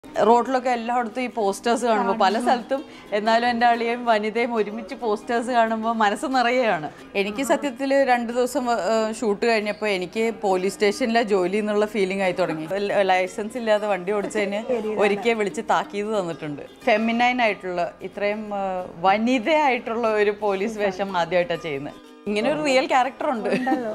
റോഡിലൊക്കെ എല്ലായിടത്തും ഈ പോസ്റ്റേഴ്സ് കാണുമ്പോൾ പല സ്ഥലത്തും എന്നാലും എൻ്റെ അളിയും വനിതയും ഒരുമിച്ച് പോസ്റ്റേഴ്സ് കാണുമ്പോൾ മനസ്സ് നിറയുകയാണ് എനിക്ക് സത്യത്തിൽ രണ്ട് ദിവസം ഷൂട്ട് കഴിഞ്ഞപ്പോൾ എനിക്ക് പോലീസ് സ്റ്റേഷനിലെ ജോലി എന്നുള്ള ഫീലിംഗ് ആയി തുടങ്ങി ലൈസൻസ് ഇല്ലാതെ വണ്ടി ഓടിച്ചതിന് ഒരിക്കൽ വിളിച്ച് താക്കീത് തന്നിട്ടുണ്ട് ഫെമിനൈൻ ആയിട്ടുള്ള ഇത്രയും ആ, വനിതയായിട്ടുള്ള ഒരു പോലീസ് വേഷം ആദ്യമായിട്ടാണ് ചെയ്യുന്നത് ഇങ്ങനെ ഒരു റിയൽ ക്യാരക്ടർ ഉണ്ട്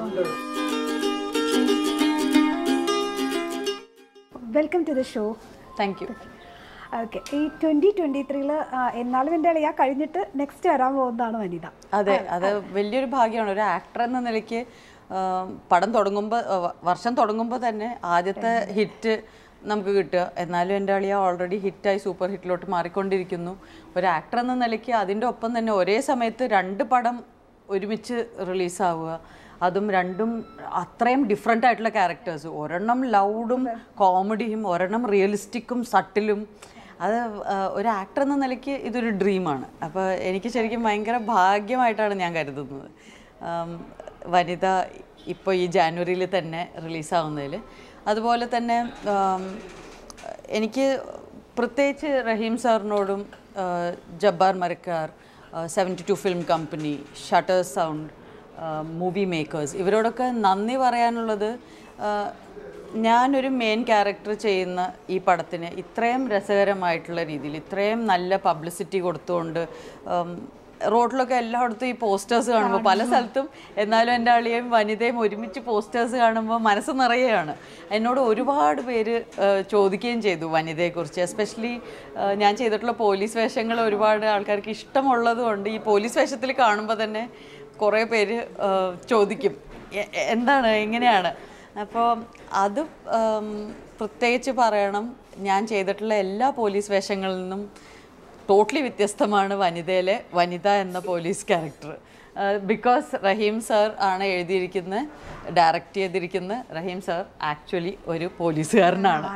welcome to the show thank you okay ഈ ട്വന്റി ട്വന്റി ത്രീയിൽ എന്നാലും എൻ്റെ അളിയാ കഴിഞ്ഞിട്ട് നെക്സ്റ്റ് വരാൻ പോകുന്നതാണ് വനിത അതെ അത് വലിയൊരു ഭാഗ്യമാണ് ഒരു ആക്ടർ എന്ന നിലയ്ക്ക് ആ, പടം തുടങ്ങുമ്പോൾ വർഷം തുടങ്ങുമ്പോൾ തന്നെ ആദ്യത്തെ ഹിറ്റ് നമുക്ക് കിട്ടുക എന്നാലും എൻ്റെ അളിയ ഓൾറെഡി ഹിറ്റായി സൂപ്പർ ഹിറ്റിലോട്ട് മാറിക്കൊണ്ടിരിക്കുന്നു ഒരു ആക്ടർ എന്ന നിലയ്ക്ക് അതിൻ്റെ ഒപ്പം തന്നെ ഒരേ സമയത്ത് രണ്ട് പടം ഒരുമിച്ച് റിലീസാവുക അതും രണ്ടും അത്രയും ഡിഫറെൻ്റ് ആയിട്ടുള്ള ക്യാരക്ടേഴ്സ് ഒരെണ്ണം ലൗഡും കോമഡിയും ഒരെണ്ണം റിയലിസ്റ്റിക്കും സട്ടിലും അത് ആ, ഒരു ആക്ടർ എന്ന നിലയ്ക്ക് ഇതൊരു ഡ്രീമാണ് അപ്പോൾ എനിക്ക് ശരിക്കും ഭയങ്കര ഭാഗ്യമായിട്ടാണ് ഞാൻ കരുതുന്നത് ആം, വനിത ഇപ്പോൾ ഈ ജാനുവരിയിൽ തന്നെ റിലീസാവുന്നതിൽ അതുപോലെ തന്നെ ആം, എനിക്ക് പ്രത്യേകിച്ച് റഹീം സാറിനോടും ആ, Jabbar Marakkar seventy two film company shutter sound movie makers ഇവരോടൊക്കെ നന്ദി പറയാനുള്ളത് ആ, ഞാനൊരു മെയിൻ ക്യാരക്ടർ ചെയ്യുന്ന ഈ പടത്തിന് ഇത്രയും രസകരമായിട്ടുള്ള രീതിയിൽ ഇത്രയും നല്ല പബ്ലിസിറ്റി കൊടുത്തുകൊണ്ട് ഉം, റോഡിലൊക്കെ എല്ലായിടത്തും ഈ പോസ്റ്റേഴ്സ് കാണുമ്പോൾ പല സ്ഥലത്തും എന്നാലും എൻ്റെ അളിയും വനിതയും ഒരുമിച്ച് പോസ്റ്റേഴ്സ് കാണുമ്പോൾ മനസ്സ് നിറയുകയാണ് എന്നോട് ഒരുപാട് പേര് ആ, ചോദിക്കുകയും ചെയ്തു വനിതയെക്കുറിച്ച് എസ്പെഷ്യലി ഞാൻ ചെയ്തിട്ടുള്ള പോലീസ് വേഷങ്ങൾ ഒരുപാട് ആൾക്കാർക്ക് ഇഷ്ടമുള്ളത് കൊണ്ട് ഈ പോലീസ് വേഷത്തിൽ കാണുമ്പോൾ തന്നെ കുറേ പേര് ആ, ചോദിക്കും "എ- എ- എന്താണ് എങ്ങനെയാണ് അപ്പോൾ അത് ഉം, പ്രത്യേകിച്ച് പറയണം ഞാൻ ചെയ്തിട്ടുള്ള എല്ലാ പോലീസ് വേഷങ്ങളിൽ നിന്നും ടോട്ടലി വ്യത്യസ്തമാണ് വനിതയിലെ വനിത എന്ന police character because Rahim sir ആണ് എഴുതിയിരിക്കുന്നത് ഡയറക്റ്റ് ചെയ്തിരിക്കുന്നത് റഹീം സാർ ആക്ച്വലി ഒരു പോലീസുകാരനാണ്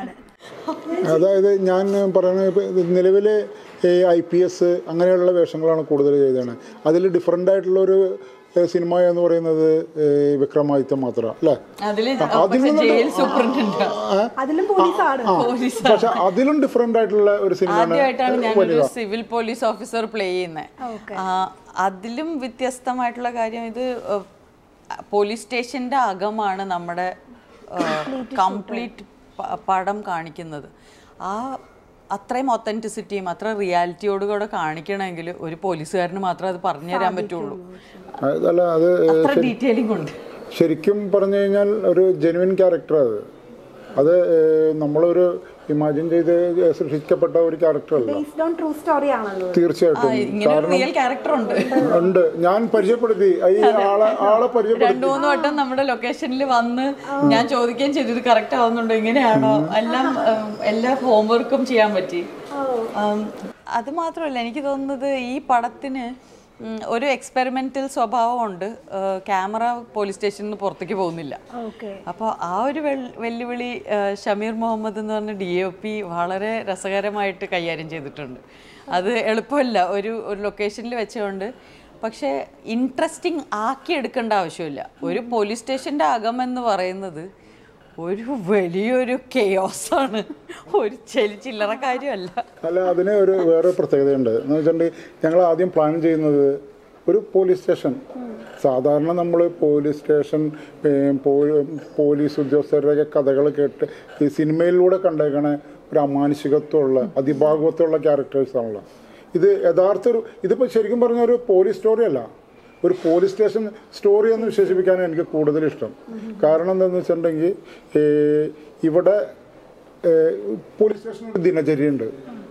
അതായത് ഞാൻ പറയുന്നത് നിലവിൽ ഐ പി എസ് അങ്ങനെയുള്ള വേഷങ്ങളാണ് കൂടുതൽ ചെയ്തതാണ് അതിൽ ഡിഫറെൻ്റ് ആയിട്ടുള്ളൊരു ഏഹ്, സിനിമ എന്ന് പറയുന്നത് ഏഹ്, വിക്രമാദിത്യം മാത്രമാണ് അല്ലേ അതിൽ അതിൽ നിന്ന് ജയിൽ സൂപ്രണ്ട് അതിലും പോലീസാണ് ആ പക്ഷെ അതിലും ഡിഫറെൻ്റ് ആയിട്ടുള്ള ഒരു സിനിമയാണ് ആദ്യമായിട്ടാണ് ഞാനൊരു സിവിൽ പോലീസ് ഓഫീസർ പ്ലേ ചെയ്യുന്നത് അതിലും വ്യത്യസ്തമായിട്ടുള്ള കാര്യം ഇത് പോലീസ് സ്റ്റേഷന്റെ അകമാണ് നമ്മുടെ കംപ്ലീറ്റ് പടം കാണിക്കുന്നത് ആ അത്രയും ഒത്തൻറ്റിസിറ്റിയും അത്ര റിയാലിറ്റിയോട് കൂടെ കാണിക്കണമെങ്കിൽ ഒരു പോലീസുകാരന് മാത്രമേ അത് പറഞ്ഞു തരാൻ പറ്റുള്ളൂ അതല്ല അത് അത്ര ഡീറ്റെയിലിംഗ് ഉണ്ട് ശരിക്കും പറഞ്ഞു കഴിഞ്ഞാൽ ഒരു ജെനുവിൻ ക്യാരക്ടർ അത് അത് ഏഹ്, നമ്മളൊരു ഇമാജിൻ ചെയ്ത് സൃഷ്ടിക്കപ്പെട്ട ഒരു ക്യാരക്ടർ അല്ല ബേസ്ഡ് ഓൺ ട്രൂ സ്റ്റോറി ആണല്ലോ തീർച്ചയായിട്ടും ഇങ്ങനെ ഒരു റിയൽ ക്യാരക്ടർ ഉണ്ട് ഉണ്ട് ഞാൻ പരിചയപ്പെടുത്തി ഈ ആളെ ആളെ പരിചയപ്പെടുത്തി രണ്ടു മൂന്ന് വട്ടം നമ്മുടെ ലൊക്കേഷനിൽ വന്ന് ഞാൻ ചോദിക്കുകയും ചെയ്തു ഇത് കറക്റ്റ് ആവുന്നുണ്ടോ ഇങ്ങനെയാണോ എല്ലാം ഉം, എല്ലാ ഹോംവർക്കും ചെയ്യാൻ പറ്റി ഉം, അത് മാത്രമല്ല എനിക്ക് തോന്നുന്നത് ഈ പടത്തിന് ഉം, ഒരു എക്സ്പെരിമെന്റൽ സ്വഭാവമുണ്ട് ക്യാമറ പോലീസ് സ്റ്റേഷനിൽ നിന്ന് പുറത്തേക്ക് പോകുന്നില്ല ഓക്കെ അപ്പോൾ ആ ഒരു വെൽ- വെല്ലുവിളി ആ, ഷമീർ മുഹമ്മദ് എന്ന് പറഞ്ഞ ഡി ഒ പി വളരെ രസകരമായിട്ട് കൈകാര്യം ചെയ്തിട്ടുണ്ട് അത് എളുപ്പമല്ല ഒരു ഒരു ലൊക്കേഷനിൽ വെച്ചുകൊണ്ട് പക്ഷേ ഇൻട്രസ്റ്റിംഗ് ആക്കി എടുക്കേണ്ട ആവശ്യമില്ല ഒരു പോലീസ് സ്റ്റേഷൻ്റെ അകമെന്ന് പറയുന്നത് ഒരു വലിയൊരു കെയോസാണ് ഒരു ചെലി ചില്ലറ കാര്യമല്ല അല്ല അതിന് ഒരു വേറെ പ്രത്യേകതയുണ്ട് എന്ന് വെച്ചിട്ടുണ്ടെങ്കിൽ ഞങ്ങൾ ആദ്യം പ്ലാൻ ചെയ്യുന്നത് ഒരു പോലീസ് സ്റ്റേഷൻ സാധാരണ നമ്മൾ പോലീസ് സ്റ്റേഷൻ ഏ, പോ- പോലീസ് ഉദ്യോഗസ്ഥരുടെയൊക്കെ കഥകൾ കേട്ട് ഈ സിനിമയിലൂടെ കണ്ടേക്കണ ഒരു അമാനുഷികത്വമുള്ള അതിഭാഗത്വമുള്ള ക്യാരക്ടേഴ്സാണല്ലോ ഇത് യഥാർത്ഥ ഒരു ഇതിപ്പോൾ ശരിക്കും പറഞ്ഞ ഒരു പോലീസ് സ്റ്റോറി അല്ല ഒരു പോലീസ് സ്റ്റേഷൻ സ്റ്റോറി എന്ന് വിശേഷിപ്പിക്കാനാണ് എനിക്ക് കൂടുതൽ ഇഷ്ടം കാരണം എന്താണെന്ന് വെച്ചിട്ടുണ്ടെങ്കിൽ ഏ, ഇവിടെ ഏ, പോലീസ് സ്റ്റേഷനിൽ ഒരു ദിനചര്യയുണ്ട്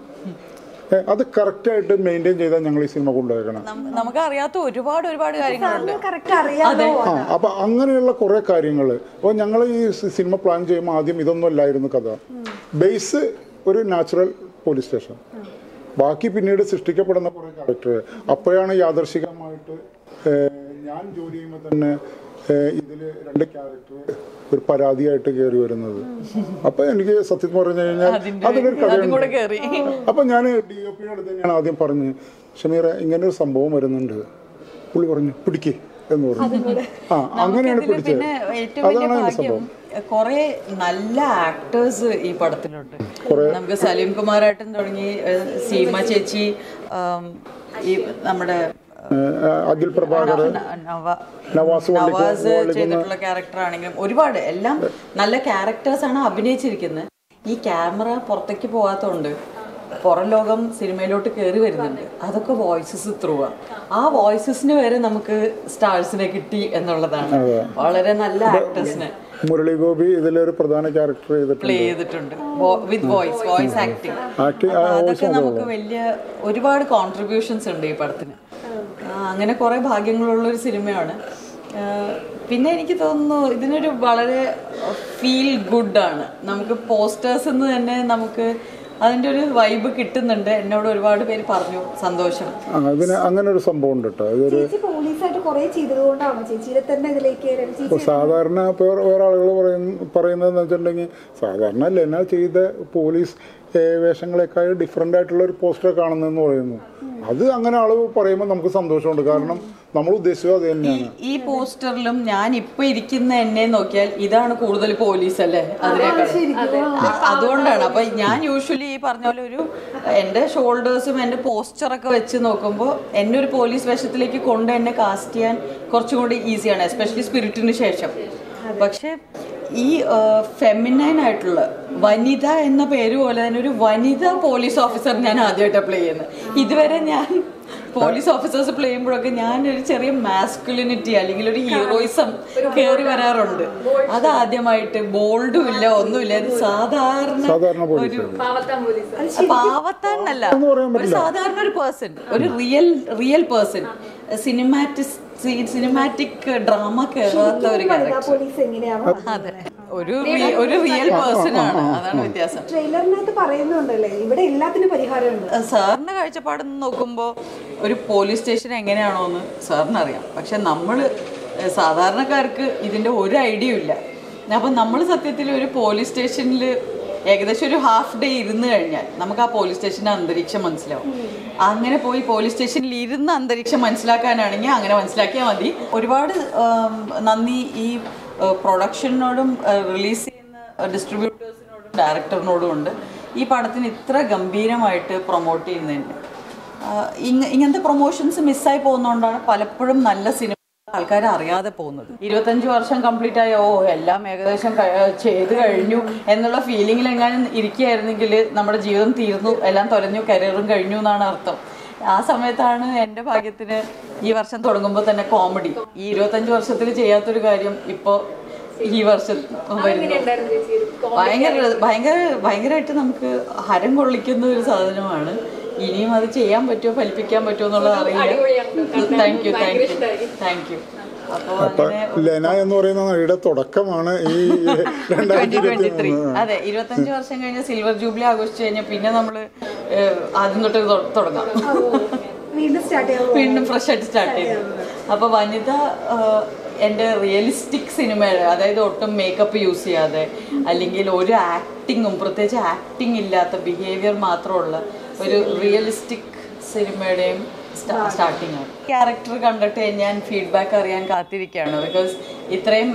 ഏ, അത് കറക്റ്റായിട്ട് മെയിൻറ്റെയിൻ ചെയ്താൽ ഞങ്ങൾ ഈ സിനിമ കൊണ്ടുപോകണം നം- നമുക്ക് അറിയാത്ത ഒരുപാട് ഒരുപാട് കാര്യങ്ങളുണ്ട് കറക്റ്റ് അറിയാമോ ആ അപ്പം അങ്ങനെയുള്ള കുറേ കാര്യങ്ങൾ അപ്പോൾ ഞങ്ങൾ ഈ സി- സിനിമ പ്ലാൻ ചെയ്യുമ്പോൾ ആദ്യം ഇതൊന്നും അല്ലായിരുന്നു കഥ ബേസ് ഒരു നാച്ചുറൽ പോലീസ് സ്റ്റേഷൻ ബാക്കി പിന്നീട് സൃഷ്ടിക്കപ്പെടുന്ന കുറേ ക്യാരക്ടർ അപ്പോഴാണ് യാദർശികമായിട്ട് ഏഹ്, ഞാൻ ജോലി ചെയ്യുമ്പോൾ തന്നെ ഇതിൽ രണ്ട് ക്യാരക്ടർ ഒരു പരാതിയായിട്ട് കയറി വരുന്നത് അപ്പൊ എനിക്ക് സത്യം പറഞ്ഞു കഴിഞ്ഞാൽ അതിന്റെ അതിനൊരു അതും കൂടെ കഥയുണ്ട് കയറി അപ്പൊ ഞാൻ ഡി ഒ പിയുടെ അടുത്ത് തന്നെയാണ് ആദ്യം പറഞ്ഞ് ഷമീറ ഇങ്ങനെ ഒരു സംഭവം വരുന്നുണ്ട് പുള്ളി പറഞ്ഞു പിടിക്കേ എന്ന് പറഞ്ഞു ആ അങ്ങനെയാണ് നമുക്കിതില് പിടിച്ചത് പിന്നെ ഏറ്റവും വലിയ അതാണ് അതിന്റെ ഭാഗ്യം സംഭവം കുറെ നല്ല ആക്ടേഴ്സ് ഈ പടത്തിലുണ്ട് നമുക്ക് സലീം കുമാരായിട്ടും തുടങ്ങി ഏഹ്, സീമ ചേച്ചി ആം, ഈ നമ്മുടെ ഏഹ് അഖിൽ പ്രഭാകർ ന- നവ- നവാസ് വള്ളിക്കോ- നവാസ് വള്ളിക്കുന്ന ചെയ്തിട്ടുള്ള ക്യാരക്ടർ ആണെങ്കിലും ഒരുപാട് എല്ലാം നല്ല ക്യാരക്ടേഴ്സ് ആണ് അഭിനയിച്ചിരിക്കുന്നത് ഈ ക്യാമറ പുറത്തേക്ക് പോകാത്തതുകൊണ്ട് പുറം ലോകം സിനിമയിലോട്ട് കയറി വരുന്നുണ്ട് അതൊക്കെ വോയിസസ് ത്രൂ ആ ആ വോയിസസിന് വരെ നമുക്ക് സ്റ്റാർസിനെ കിട്ടി എന്നുള്ളതാണ് വളരെ നല്ല ആക്ടേഴ്സിനെ മുരളി ഗോപി ഇതിലൊരു പ്രധാന ക്യാരക്ടർ ചെയ്തിട്ടുണ്ട് പ്ലേ ചെയ്തിട്ടുണ്ട് with voice voice acting acting അതൊക്കെ നമുക്ക് വലിയ ഒരുപാട് കോൺട്രിബ്യൂഷൻസ് ഉണ്ട് ഈ പടത്തിന് ആ, അങ്ങനെ കുറെ ഭാഗ്യങ്ങളുള്ള ഒരു സിനിമയാണ് ആ, പിന്നെ എനിക്ക് തോന്നുന്നു ഇതിനൊരു വളരെ ഫീൽ ഗുഡ് ആണ് നമുക്ക് പോസ്റ്റേഴ്സ് എന്ന് തന്നെ നമുക്ക് അതിൻ്റെ ഒരു വൈബ് കിട്ടുന്നുണ്ട് എന്നോട് ഒരുപാട് പേര് പറഞ്ഞു സന്തോഷം ആ, അതിന് അങ്ങനെ ഒരു സംഭവം ഉണ്ട് കേട്ടോ അതൊരു ചേച്ചി പോലീസായിട്ട് കുറെ ചെയ്തതുകൊണ്ടാണോ ചേച്ചിയെ തന്നെ ഇതിലേക്ക് ചേച്ചി ഇപ്പോൾ സാധാരണ ഇപ്പോൾ വേറെ ആളുകൾ പറയുന്ന പറയുന്നതെന്ന് വെച്ചിട്ടുണ്ടെങ്കിൽ സാധാരണ ലെന ചെയ്ത പോലീസ് ഏഹ്, വേഷങ്ങളെക്കാൾ ഡിഫറെൻ്റ് ആയിട്ടുള്ള ഒരു പോസ്റ്റർ കാണുന്നതെന്ന് പറയുന്നു അത് അങ്ങനെ ആൾ പറയുമ്പോൾ നമുക്ക് സന്തോഷമുണ്ട് കാരണം നമ്മൾ ഉദ്ദേശിച്ചത് അത് തന്നെയാണ് ഈ പോസ്റ്ററിലും ഞാൻ ഇപ്പൊ ഇരിക്കുന്ന എന്നെ നോക്കിയാൽ ഇതാണ് കൂടുതൽ പോലീസ് അല്ലേ അതിനേക്കാൾ അ- അതുകൊണ്ടാണ് അപ്പൊ ഞാൻ യൂഷ്വലി ഈ പറഞ്ഞ പോലെ ഒരു എന്റെ ഷോൾഡേഴ്സും എന്റെ പോസ്റ്ററൊക്കെ വെച്ച് നോക്കുമ്പോൾ എന്നെ ഒരു പോലീസ് വേഷത്തിലേക്ക് കൊണ്ട് എന്നെ കാസ്റ്റ് ചെയ്യാൻ കുറച്ചും കൂടി ഈസിയാണ് എസ്പെഷ്യലി സ്പിരിറ്റിന് ശേഷം പക്ഷെ ഈ ഫെമിനൈൻ ആയിട്ടുള്ള വനിത എന്ന പേര് പോലെ തന്നെ ഒരു വനിത പോലീസ് ഓഫീസർ ഞാൻ ആദ്യമായിട്ട് പ്ലേ ചെയ്യുന്നത് ഇതുവരെ ഞാൻ പോലീസ് ഓഫീസേഴ്സ് പ്ലേ ചെയ്യുമ്പോഴൊക്കെ ഞാൻ ഒരു ചെറിയ മാസ്കുലിനിറ്റി അല്ലെങ്കിൽ ഒരു ഹീറോയിസം കയറി വരാറുണ്ട് അത് ആദ്യമായിട്ട് ബോൾഡും ഇല്ല ഒന്നുമില്ല ഇത് സാധാരണ സാധാരണ പോലീസ് ഒരു പാവത്താനല്ല ഒരു സാധാരണ ഒരു പേഴ്സൺ ഒരു real real person cinematic cinematic drama കയറാത്ത ഒരു ക്യാരക്ടർ പോലീസ് എങ്ങനെയാണോ അതെ ഒരു റി- ഒരു റിയൽ പേഴ്സൺ ആണ് അതാണ് വ്യത്യാസം ട്രെയിലറിനകത്ത് പറയുന്നുണ്ടല്ലേ ഇവിടെ എല്ലാത്തിനും പരിഹാരമുണ്ട് സാറിന്റെ കാഴ്ചപ്പാട് നോക്കുമ്പോൾ ഒരു പോലീസ് സ്റ്റേഷൻ എങ്ങനെയാണോ എന്ന് സാറിന് അറിയാം പക്ഷെ നമ്മൾ സാധാരണക്കാർക്ക് ഇതിന്റെ ഒരു ഐഡിയ ഇല്ല അപ്പം നമ്മൾ സത്യത്തിൽ ഒരു പോലീസ് സ്റ്റേഷനിൽ ഏകദേശം ഒരു ഹാഫ് ഡേ ഇരുന്ന് കഴിഞ്ഞാൽ നമുക്ക് ആ പോലീസ് സ്റ്റേഷൻ്റെ അന്തരീക്ഷം മനസ്സിലാവും അങ്ങനെ പോയി പോലീസ് സ്റ്റേഷനിൽ ഇരുന്ന് അന്തരീക്ഷം മനസ്സിലാക്കാനാണെങ്കിൽ അങ്ങനെ മനസ്സിലാക്കിയാൽ മതി ഒരുപാട് ആം, നന്ദി ഈ പ്രൊഡക്ഷനോടും റിലീസ് ചെയ്യുന്ന ഡിസ്ട്രിബ്യൂട്ടേഴ്സിനോടും ഡയറക്ടറിനോടും ഉണ്ട് ഈ പടത്തിന് ഇത്ര ഗംഭീരമായിട്ട് പ്രൊമോട്ട് ചെയ്യുന്നതിന് ആഹ് ഇങ്ങ- ഇങ്ങനത്തെ പ്രൊമോഷൻസ് മിസ്സായി പോകുന്നതുകൊണ്ടാണ് പലപ്പോഴും നല്ല സിനിമ ആൾക്കാർ അറിയാതെ പോകുന്നത് ഇരുപത്തഞ്ച് വർഷം കംപ്ലീറ്റ് ആയ ഓ എല്ലാം ഏകദേശം ക- ചെയ്ത് കഴിഞ്ഞു എന്നുള്ള ഫീലിംഗിൽ എങ്ങാനും ഇരിക്കുകയായിരുന്നെങ്കിൽ നമ്മുടെ ജീവിതം തീർന്നു എല്ലാം തൊലഞ്ഞു കരിയറും കഴിഞ്ഞു എന്നാണ് അർത്ഥം ആ സമയത്താണ് എൻ്റെ ഭാഗ്യത്തിന് ഈ വർഷം തുടങ്ങുമ്പോൾ തന്നെ കോമഡി ഈ ഇരുപത്തഞ്ച് വർഷത്തിൽ ചെയ്യാത്തൊരു കാര്യം ഇപ്പോൾ ഈ വർഷം വരുന്നു ഭയങ്കര ഭയങ്കര ഭയങ്കരമായിട്ട് നമുക്ക് ഹരം കൊള്ളിക്കുന്ന ഒരു സാധനമാണ് ഇനിയും അത് ചെയ്യാൻ പറ്റുമോ ഫലിപ്പിക്കാൻ പറ്റുമോ എന്നുള്ളത് അറിയില്ല thank you thank you thank you അപ്പോൾ അപ്പൊ ലെന എന്ന് പറയുന്ന നടിയുടെ തുടക്കമാണ് ഈ രണ്ടായിരത്തി ട്വന്റി ട്വന്റി ഇരുപത്തി ത്രീ അതെ ഇരുപത്തഞ്ച് വർഷം കഴിഞ്ഞ് സിൽവർ ജൂബിലി ആഘോഷിച്ച് കഴിഞ്ഞാൽ പിന്നെ നമ്മൾ ആദ്യം തൊട്ട് തൊ- തുടങ്ങാം വീണ്ടും സ്റ്റാർട്ട് ചെയ്യാൻ വീണ്ടും ഫ്രഷ് ആയിട്ട് സ്റ്റാർട്ട് ചെയ്തു അപ്പൊ വനിത ആഹ്, എൻ്റെ റിയലിസ്റ്റിക് സിനിമയുടെ അതായത് ഒട്ടും മേക്കപ്പ് യൂസ് ചെയ്യാതെ അല്ലെങ്കിൽ ഒരു ആക്ടിങ്ങും പ്രത്യേകിച്ച് ആക്ടിങ് ഇല്ലാത്ത ബിഹേവിയർ മാത്രമുള്ള ഒരു റിയലിസ്റ്റിക് സിനിമയുടെയും സ്റ്റാർട്ടിംഗ് ആണ് ക്യാരക്ടർ കണ്ടിട്ട് ഞാൻ ഫീഡ്ബാക്ക് അറിയാൻ കാത്തിരിക്കുകയാണ് ബിക്കോസ് ഇത്രയും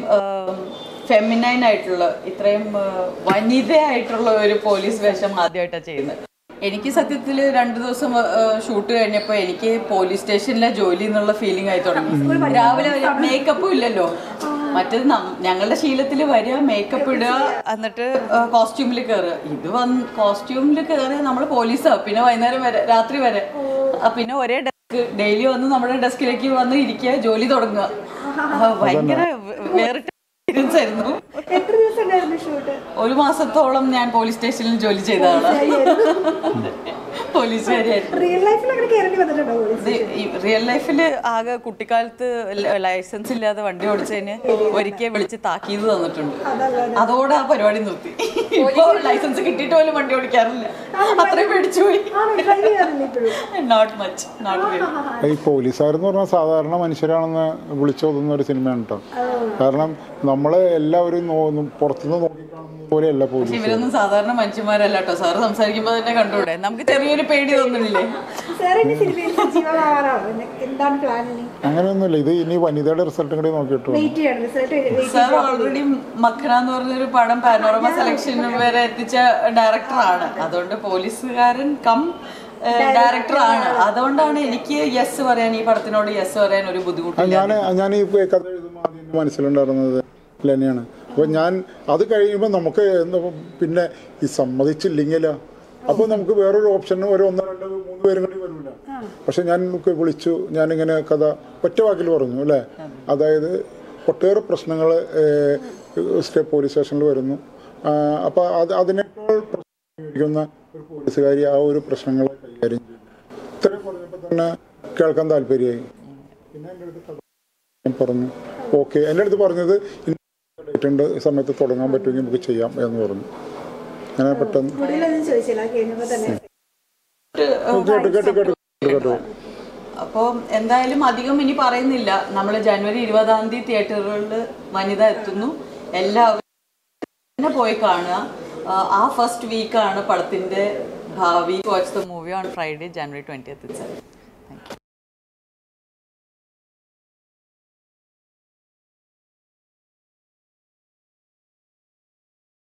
ഫെമിനൈൻ ആയിട്ടുള്ള ഇത്രയും ആഹ്, വനിതയായിട്ടുള്ള ഒരു പോലീസ് വേഷം ആദ്യമായിട്ടാണ് ചെയ്യുന്നത് എനിക്ക് സത്യത്തിൽ രണ്ടു ദിവസം ഷൂട്ട് കഴിഞ്ഞപ്പോൾ എനിക്ക് പോലീസ് സ്റ്റേഷനിലെ ജോലി എന്നുള്ള ഫീലിംഗ് ആയി തുടങ്ങി രാവിലെ മേക്കപ്പും ഇല്ലല്ലോ മറ്റേത് നം- ഞങ്ങളുടെ ശീലത്തിൽ വരിക മേക്കപ്പ് ഇടുക എന്നിട്ട് കോസ്റ്റ്യൂമിൽ കയറുക ഇത് വന്ന് കോസ്റ്റ്യൂമിൽ കയറിയ നമ്മൾ പോലീസാ പിന്നെ വൈകുന്നേരം വരെ രാത്രി വരെ ആ, പിന്നെ ഒരേ ഡെസ്ക് ഡെയിലി വന്ന് നമ്മുടെ ഡെസ്കിലേക്ക് വന്ന് ഇരിക്കുക ജോലി തുടങ്ങുക ആ, ഭയങ്കര വേ- വേറിട്ട എക്സ്പീരിയൻസ് ആയിരുന്നു എത്ര ദിവസം ഉണ്ടായിരുന്നു ഷൂട്ട് ഒരു മാസത്തോളം ഞാൻ പോലീസ് സ്റ്റേഷനിൽ ജോലി ചെയ്ത ആളാണ് പോലീസുകാരിയായിരുന്നു റിയൽ ലൈഫിൽ അങ്ങനെ കയറേണ്ടി വന്നിട്ടുണ്ടോ പോലീസ് റിയൽ ലൈഫിൽ ആകെ കുട്ടിക്കാലത്ത് ലൈസൻസ് ഇല്ലാതെ വണ്ടി ഓടിച്ചതിന് ഒരിക്കൽ വിളിച്ച് താക്കീത് തന്നിട്ടുണ്ട് അതോടെ ആ പരിപാടി നിർത്തി ഇപ്പൊ ലൈസൻസ് കിട്ടിയിട്ട് പോലും വണ്ടി ഓടിക്കാറില്ല അത്രയും പേടിച്ചു പോയി ആണോ ഡ്രൈവ് ചെയ്യാറില്ല ഇപ്പോഴും നോട്ട് മച്ച് നോട്ട് റിയലി ഈ പോലീസുകാരെന്ന് പറഞ്ഞാൽ സാധാരണ മനുഷ്യരാണെന്ന് വിളിച്ചോതുന്ന ഒരു സിനിമയാണ് കേട്ടോ കാരണം നമ്മളെ എല്ലാവരും നോ- പുറത്തുനിന്ന് നോക്കിക്കാണുന്ന പോലെയല്ല പോലീസ് ഇവരൊന്നും സാധാരണ മനുഷ്യന്മാരല്ല കേട്ടോ സാറ് സംസാരിക്കുമ്പോൾ തന്നെ കണ്ടുകൂടെ നമുക്ക് ചെറിയൊരു ഒരു പേടി തോന്നുന്നില്ലേ സാർ ഇനി സിനിമയിൽ സജീവമാവാറാണോ എന്നെ- എന്താണ് പ്ലാൻ ഇനി അങ്ങനെയൊന്നുമില്ല ഇത് ഇനി വനിതയുടെ റിസൾട്ടും കൂടി നോക്കിയിട്ടു വെയിറ്റ് ചെയ്യണം result wait sir already Makhana എന്ന് പറഞ്ഞൊരു പടം പാനോറമ സെലക്ഷൻ വരെ എത്തിച്ച ഡയറക്ടറാണ് അതുകൊണ്ട് പോലീസുകാരൻ കം ഡയറക്ടറാണ് അതുകൊണ്ടാണ് എനിക്ക് യെസ് പറയാൻ ഈ പടത്തിനോട് യെസ് പറയാൻ ഒരു ബുദ്ധിമുട്ടില്ല ഞാൻ ഞാൻ ഈ കഥ എഴുതുമ്പോൾ ആദ്യം എൻ്റെ മനസ്സിലുണ്ടായിരുന്നത് ലെനയാണ് അപ്പോൾ ഞാൻ അത് കഴിയുമ്പോൾ നമുക്ക് എന്താ പിന്നെ ഈ സമ്മതിച്ചില്ലെങ്കിലോ അപ്പോൾ നമുക്ക് വേറൊരു ഓപ്ഷനും ഒരു ഒന്നോ രണ്ടോ മൂന്ന് പേരും കൂടി വരില്ല പക്ഷെ ഞാൻ ഒക്കെ വിളിച്ചു ഞാനിങ്ങനെ കഥ ഒറ്റ വാക്കിൽ പറഞ്ഞു അല്ലേ അതായത് ഒട്ടേറെ പ്രശ്നങ്ങൾ സ്റ്റേറ്റ് പോലീസ് സ്റ്റേഷനിൽ വരുന്നു അപ്പോൾ അത് അതിനേക്കാൾ പ്രശ്നിക്കുന്ന ഒരു പോലീസുകാരി ആ ഒരു പ്രശ്നങ്ങളെ കൈകാര്യം ചെയ്യും ഇത്രയും പറഞ്ഞപ്പോൾ തന്നെ കേൾക്കാൻ താല്പര്യമായി പിന്നെ എൻ്റെ അടുത്ത് കഥ ഞാൻ പറഞ്ഞു ഓക്കെ എൻ്റെ അടുത്ത് പറഞ്ഞത് ഡേറ്റ് ഉണ്ട് ഈ സമയത്ത് തുടങ്ങാൻ പറ്റുമെങ്കിൽ നമുക്ക് ചെയ്യാം എന്ന് പറഞ്ഞു അങ്ങനെ പെട്ടെന്ന് കൂടുതലൊന്നും ചോദിച്ചില്ല കഴിഞ്ഞപ്പോൾ തന്നെ കേട്ടു കേട്ടു കേട്ടു കേട്ടു അപ്പോൾ എന്തായാലും അധികം ഇനി പറയുന്നില്ല നമ്മൾ ജനുവരി ഇരുപതാം തീയതി തിയേറ്ററുകളിൽ വനിത എത്തുന്നു എല്ലാവരും തന്നെ പോയി കാണുക ആ, ആ ഫസ്റ്റ് വീക്കാണ് പടത്തിന്റെ ഭാവി watch the movie on Friday January twenty